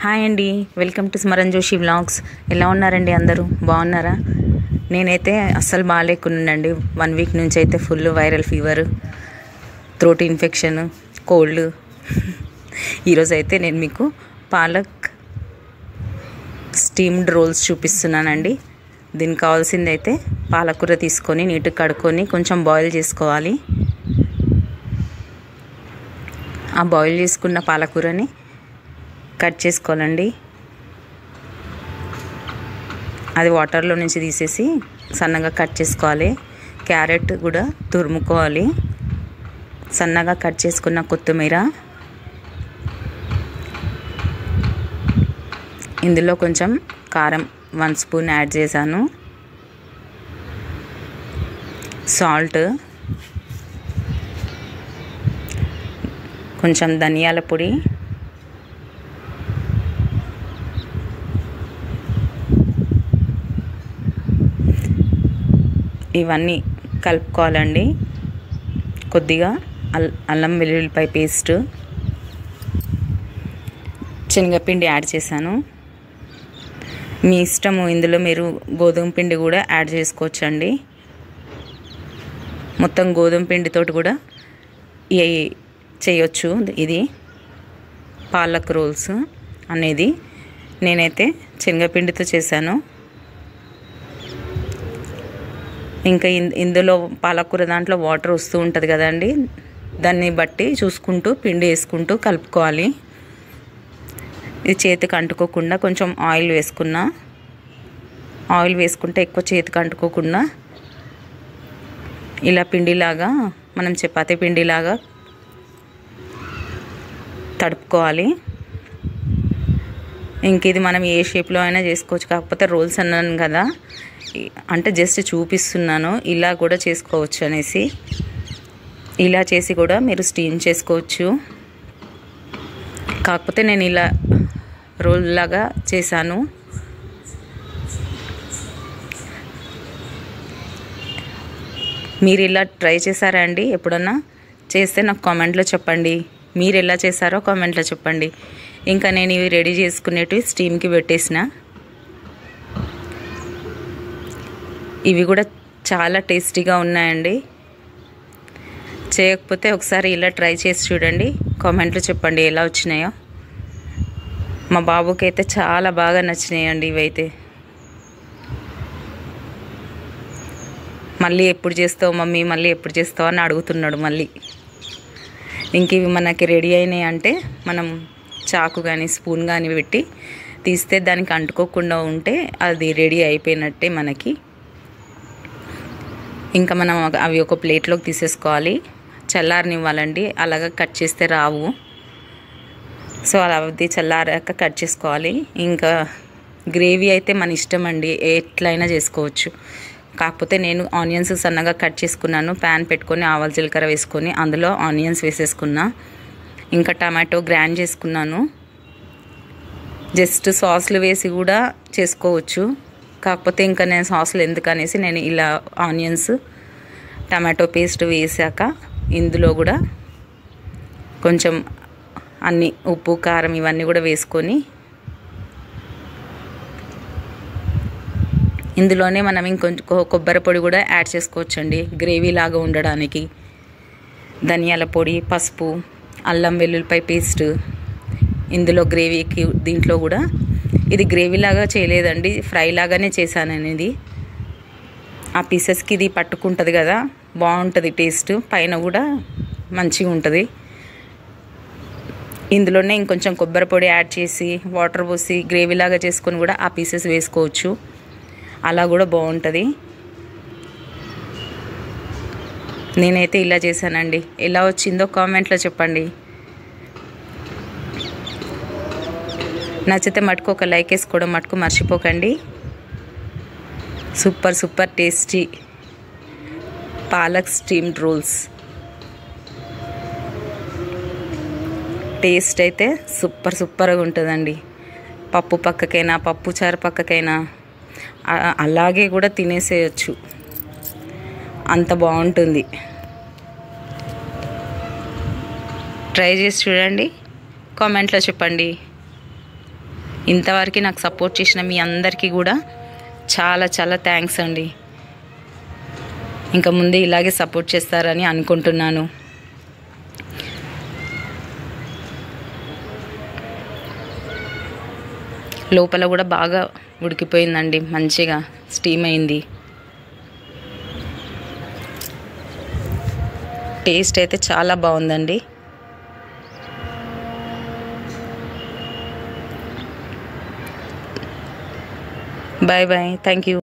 hi అండి welcome to Smaran Joshi vlogs ఎలా ఉన్నారండి అందరూ బాగున్నారా నేనైతే అస్సలు బాగాలేకున్నానండి వన్ వీక్ నుంచి అయితే full viral fever throat infection cold ఈరోజు అయితే నేను మీకు పాలక్ స్టీమ్డ్ రోల్స్ చూపిస్తున్నానండి దీనికి కావాల్సింది అయితే పాలకూర తీసుకొని నీట్గా కడుక్కొని కొంచెం బాయిల్ చేసుకోవాలి ఆ బాయిల్ చేసుకున్న పాలకూరని కట్ చేసుకోవాలండి అది వాటర్లో నుంచి తీసేసి సన్నగా కట్ చేసుకోవాలి క్యారెట్ కూడా తురుముకోవాలి సన్నగా కట్ చేసుకున్న కొత్తిమీర ఇందులో కొంచెం కారం వన్ స్పూన్ యాడ్ చేశాను సాల్ట్ కొంచెం ధనియాల పొడి ఇవన్నీ కలుపుకోవాలండి కొద్దిగా అల్ అల్లం వెల్లుల్లిపాయ పేస్ట్ శనగపిండి యాడ్ చేశాను మీ ఇష్టము ఇందులో మీరు గోధుమ పిండి కూడా యాడ్ చేసుకోవచ్చండి మొత్తం గోధుమ పిండితోటి కూడా చేయొచ్చు ఇది పాలక్ రోల్స్ అనేది నేనైతే శనగపిండితో చేశాను ఇంకా ఇందులో పాలకూర దాంట్లో వాటర్ వస్తూ ఉంటుంది కదండి దాన్ని బట్టి చూసుకుంటూ పిండి వేసుకుంటూ కలుపుకోవాలి ఇది చేతికి అంటుకోకుండా కొంచెం ఆయిల్ వేసుకున్నా ఆయిల్ వేసుకుంటే ఎక్కువ చేతికి అంటుకోకుండా ఇలా పిండిలాగా మనం చపాతీ పిండిలాగా తడుపుకోవాలి ఇంక ఇది మనం ఏ షేప్లో అయినా చేసుకోవచ్చు కాకపోతే రోల్స్ అన్నాను కదా అంటే జస్ట్ చూపిస్తున్నాను ఇలా కూడా చేసుకోవచ్చు అనేసి ఇలా చేసి కూడా మీరు స్టీమ్ చేసుకోవచ్చు కాకపోతే నేను ఇలా రోల్ లాగా చేశాను మీరు ఇలా ట్రై చేశారా అండి ఎప్పుడన్నా చేస్తే నాకు కామెంట్లో చెప్పండి మీరు ఎలా చేశారో కామెంట్లో చెప్పండి ఇంకా నేను ఇవి రెడీ చేసుకునేటివి స్టీమ్కి పెట్టేసిన ఇవి కూడా చాలా టేస్టీగా ఉన్నాయండి చేయకపోతే ఒకసారి ఇలా ట్రై చేసి చూడండి కామెంట్లో చెప్పండి ఎలా వచ్చినాయో మా బాబుకి అయితే చాలా బాగా నచ్చినాయండి ఇవైతే మళ్ళీ ఎప్పుడు చేస్తావు మమ్మీ మళ్ళీ ఎప్పుడు చేస్తావు అని అడుగుతున్నాడు మళ్ళీ ఇంక ఇవి మనకి రెడీ అయినాయి అంటే మనం చాకు కానీ స్పూన్ కానీ పెట్టి తీస్తే దానికి అంటుకోకుండా ఉంటే అది రెడీ అయిపోయినట్టే మనకి ఇంకా మనం అవి ఒక ప్లేట్లోకి తీసేసుకోవాలి చల్లారనివ్వాలండి అలాగా కట్ చేస్తే రావు సో అలా అది చల్లారాక కట్ చేసుకోవాలి ఇంకా గ్రేవీ అయితే మన ఇష్టం అండి ఎట్లయినా చేసుకోవచ్చు కాకపోతే నేను ఆనియన్స్ సన్నగా కట్ చేసుకున్నాను ప్యాన్ పెట్టుకొని ఆవాల జీలకర్ర వేసుకొని అందులో ఆనియన్స్ వేసేసుకున్నా ఇంకా టమాటో గ్రైండ్ చేసుకున్నాను జస్ట్ సాస్లు వేసి కూడా చేసుకోవచ్చు కాకపోతే ఇంకా నేను సాస్లు ఎందుకనేసి నేను ఇలా ఆనియన్స్ టమాటో పేస్ట్ వేసాక ఇందులో కూడా కొంచెం అన్ని ఉప్పు కారం ఇవన్నీ కూడా వేసుకొని ఇందులోనే మనం ఇంకొంచెం కొబ్బరి పొడి కూడా యాడ్ చేసుకోవచ్చండి గ్రేవీ లాగా ఉండడానికి ధనియాల పొడి పసుపు అల్లం వెల్లుల్లిపాయ పేస్ట్ ఇందులో గ్రేవీకి దీంట్లో కూడా ఇది గ్రేవీ లాగా చేయలేదండి ఫ్రై లాగానే చేశాను అనేది ఆ పీసెస్కి ఇది పట్టుకుంటుంది కదా బాగుంటుంది టేస్ట్ పైన కూడా మంచిగా ఉంటుంది ఇందులోనే ఇంకొంచెం కొబ్బరి పొడి యాడ్ చేసి వాటర్ పోసి గ్రేవీ లాగా చేసుకొని కూడా ఆ పీసెస్ వేసుకోవచ్చు అలా కూడా బాగుంటుంది నేనైతే ఇలా చేశానండి ఎలా వచ్చిందో కామెంట్లో చెప్పండి నచ్చితే మటుకు ఒక లైక్ వేసుకోవడం మటుకు మర్చిపోకండి super super tasty palak steamed rolls taste అయితే సూపర్ సూపర్గా ఉంటుందండి పప్పు పక్కకైనా పప్పు చారు పక్కకైనా అలాగే కూడా తినేసేయచ్చు అంత బాగుంటుంది ట్రై చేసి చూడండి కామెంట్లో చెప్పండి ఇంతవరకు నాకు సపోర్ట్ చేసిన మీ అందరికీ కూడా చాలా చాలా థ్యాంక్స్ అండి ఇంకా ముందే ఇలాగే సపోర్ట్ చేస్తారని అనుకుంటున్నాను లోపల కూడా బాగా ఉడికిపోయిందండి మంచిగా స్టీమ్ అయింది టేస్ట్ అయితే చాలా బాగుందండి బాయ్ బాయ్ థ్యాంక్ యూ